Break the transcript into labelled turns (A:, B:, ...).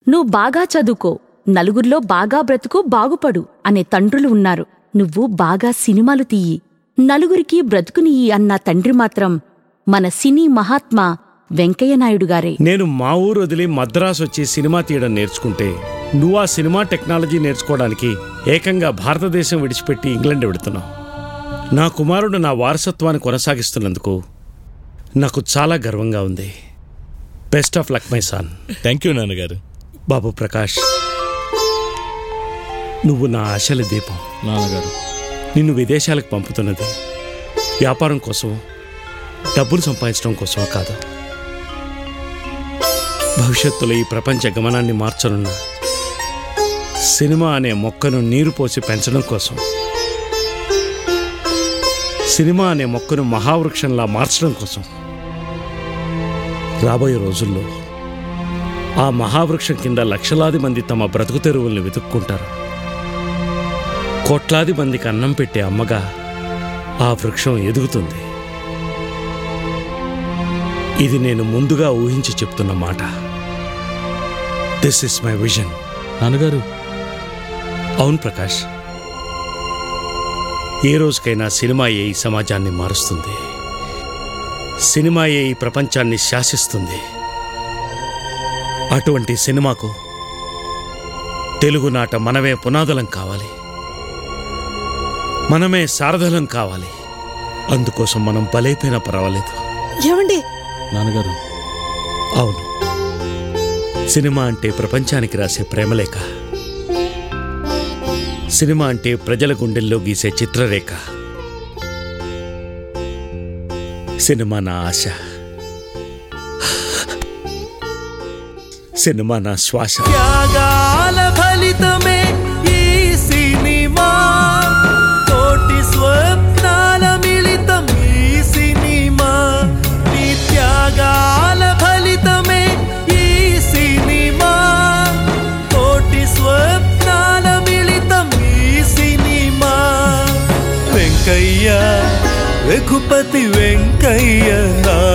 A: నువ్వు బాగా చదువుకో నలుగురిలో బాగా బ్రతుకు బాగుపడు అనే తండ్రులు ఉన్నారు నువ్వు బాగా సినిమాలు తీయి నలుగురికి బ్రతుకునియ్యి అన్న తండ్రి మాత్రం మన సినీ మహాత్మా వెంకయ్య నాయుడు గారే
B: నేను మా ఊరు వదిలి మద్రాసు వచ్చి సినిమా తీయడం నేర్చుకుంటే నువ్వు ఆ సినిమా టెక్నాలజీ నేర్చుకోవడానికి ఏకంగా భారతదేశం విడిచిపెట్టి ఇంగ్లాండ్ వెడుతున్నావు నా కుమారుడు నా వారసత్వాన్ని కొనసాగిస్తున్నందుకు నాకు చాలా గర్వంగా ఉంది best of luck my son
C: thank you నాన్నగారు
B: బాబు ప్రకాష్ నువ్వు నా ఆశల దీపం
C: నాన్నగారు
B: నిన్ను విదేశాలకు పంపుతున్నది వ్యాపారం కోసం డబ్బులు సంపాదించడం కోసమో కాదు భవిష్యత్తులో ఈ ప్రపంచ గమనాన్ని మార్చనున్న సినిమా అనే మొక్కను నీరు పోసి పెంచడం కోసం సినిమా అనే మొక్కను మహావృక్షంలా మార్చడం కోసం రాబోయే రోజుల్లో ఆ మహావృక్షం కింద లక్షలాది మంది తమ బ్రతుకు తెరువుల్ని వెతుక్కుంటారు కోట్లాది మందికి అన్నం పెట్టే అమ్మగా ఆ వృక్షం ఎదుగుతుంది ఇది నేను ముందుగా ఊహించి చెప్తున్న మాట దిస్ ఇస్ మై విజన్
C: నాన్నగారు
B: అవును ప్రకాష్ ఏ రోజుకైనా సినిమాయే ఈ సమాజాన్ని మారుస్తుంది సినిమాయే ఈ ప్రపంచాన్ని శాసిస్తుంది అటువంటి సినిమాకు తెలుగునాట మనమే పునాదులం కావాలి మనమే సారథులం కావాలి అందుకోసం మనం బలైపోయినా పర్వాలేదు
D: ఏమండి
C: నాన్నగారు
B: అవును సినిమా అంటే ప్రపంచానికి రాసే ప్రేమలేఖ సినిమా అంటే ప్రజల గుండెల్లో గీసే చిత్రరేఖ సినిమా నా ఆశ సినిమా నా శ్వాస
E: త్యాగాల ఫలితమే ఈ సినిమా కోటి స్వప్నాల మిళితం ఈ సినిమా నీ త్యాగాల ఫలితమే ఈ సినిమా కోటి స్వప్నాల మిళితం ఈ సినిమా వెంకయ్య రఘుపతి వెంకయ్య నా